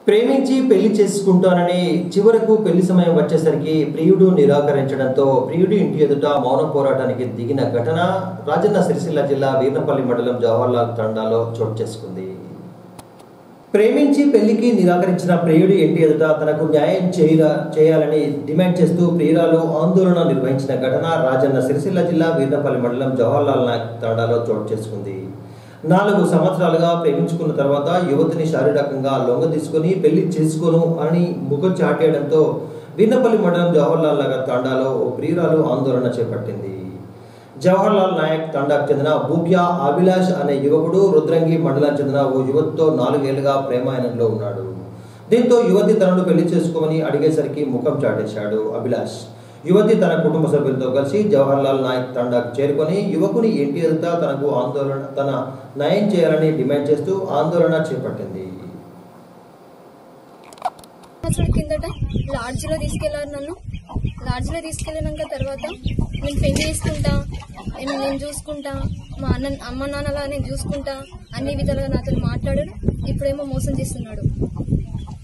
ప్రేమించి పెళ్లి చేసుకుంటానని చివరకు పెళ్లి సమయం వచ్చేసరికి ప్రియుడు నిరాకరించడంతో ప్రియుడి ఇంటి ఎదుట మౌన పోరాటానికి దిగిన ఘటన రాజన్న సిరిసిల్ల జిల్లా వీర్నపల్లి మండలం జవహర్లాల్ తండాలో చోటు చేసుకుంది ప్రేమించి పెళ్లికి నిరాకరించిన ప్రియుడి ఇంటి ఎదుట తనకు న్యాయం చేయ చేయాలని డిమాండ్ చేస్తూ ప్రియురాలు ఆందోళన నిర్వహించిన ఘటన రాజన్న సిరిసిల్ల జిల్లా వీర్నపల్లి మండలం జవహర్లాల్ నాయక్ తండాలో చోటు చేసుకుంది నాలుగు సంవత్సరాలుగా ప్రేమించుకున్న తర్వాత యువతిని శారీరకంగా లొంగ తీసుకుని పెళ్లి చేసుకోను అని ముఖం చాటేయడంతో వీర్నపల్లి మండలం జవహర్లాల్ నగర్ తాండాలో ఓ ప్రియురాలు ఆందోళన చేపట్టింది జవహర్లాల్ నాయక్ తండాకు చెందిన బూగ్యా అభిలాష్ అనే యువకుడు రుద్రంగి మండలానికి చెందిన ఓ యువతితో నాలుగేళ్లుగా ప్రేమాయణంలో ఉన్నాడు దీంతో యువతి తనను పెళ్లి చేసుకోమని అడిగేసరికి ముఖం చాటేశాడు అభిలాష్ యువతి తన కుటుంబ సభ్యులతో కలిసి జవహర్లాల్ నాయక్ తండాకు చేరుకొని యువకుని ఇంటి ఎదుట తనకు ఆందోళన తన న్యాయం చేయాలని డిమాండ్ చేస్తూ ఆందోళన చేపట్టింది సంవత్సరాల కిందట లాడ్జ్లో తీసుకెళ్లారు నన్ను లాడ్జ్లో తీసుకెళ్ళినాక తర్వాత నేను పెళ్లి చేసుకుంటా నేను నేను చూసుకుంటా మా అన్న అమ్మ నాన్నలా నేను చూసుకుంటా అన్ని విధాలుగా నాతో మాట్లాడాడు ఇప్పుడేమో మోసం చేస్తున్నాడు